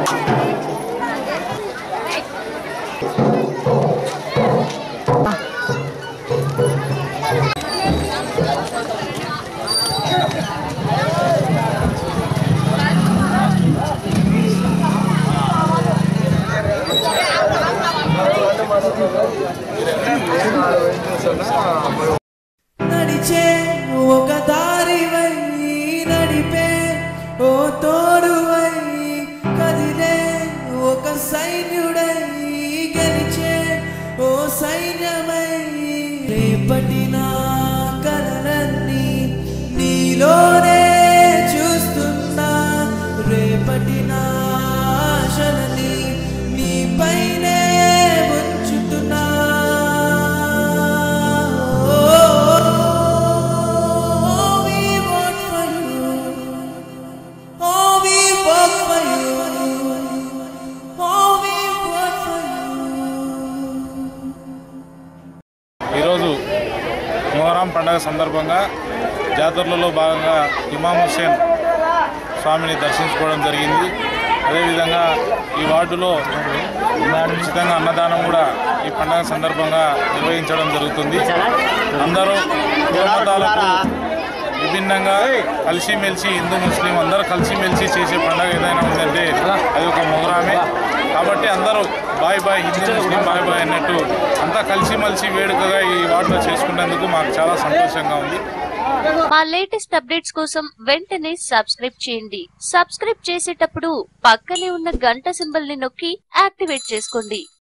నడిచే ఒక దారివై నడిపే ఓ తోడువై కదిలే ఒక సైన్యుడై గెలిచే ఓ సైన్యమై రేపటి నా కలలన్నీ నీలోనే చూస్తున్నా రేపటి నా ఆశలని నీపైనే ఉంచుతున్నా Oh, we work for you. Oh, we work for you. Oh, we work for you. ఈరోజు మొహరం పండగ సందర్భంగా జాతరలలో భాగంగా ఇమాం హుస్సేన్ స్వామిని దర్శించుకోవడం జరిగింది అదేవిధంగా ఈ వార్డులో ఉచితంగా అన్నదానం కూడా ఈ పండగ సందర్భంగా నిర్వహించడం జరుగుతుంది అందరూ కులమతాలకు విభిన్నంగా కలిసిమెలిసి హిందూ ముస్లిం అందరూ కలిసిమెలిసి చేసే పండగ ఏదైనా ఉందంటే అది ఒక మొహరామే కాబట్టి అందరూ బాయ్ బాయ్ హిందూ ముస్లిం బాయ్ బాయ్ అన్నట్టు అంతా కలిసిమెలిసి వేడుకగా ఈ వార్డులో చేసుకున్నందుకు మాకు చాలా సంతోషంగా ఉంది మా లేటెస్ట్ అప్డేట్స్ కోసం వెంటనే సబ్స్క్రైబ్ చేయండి సబ్స్క్రైబ్ చేసేటప్పుడు పక్కనే ఉన్న గంట సింబల్ ని నొక్కి యాక్టివేట్ చేసుకోండి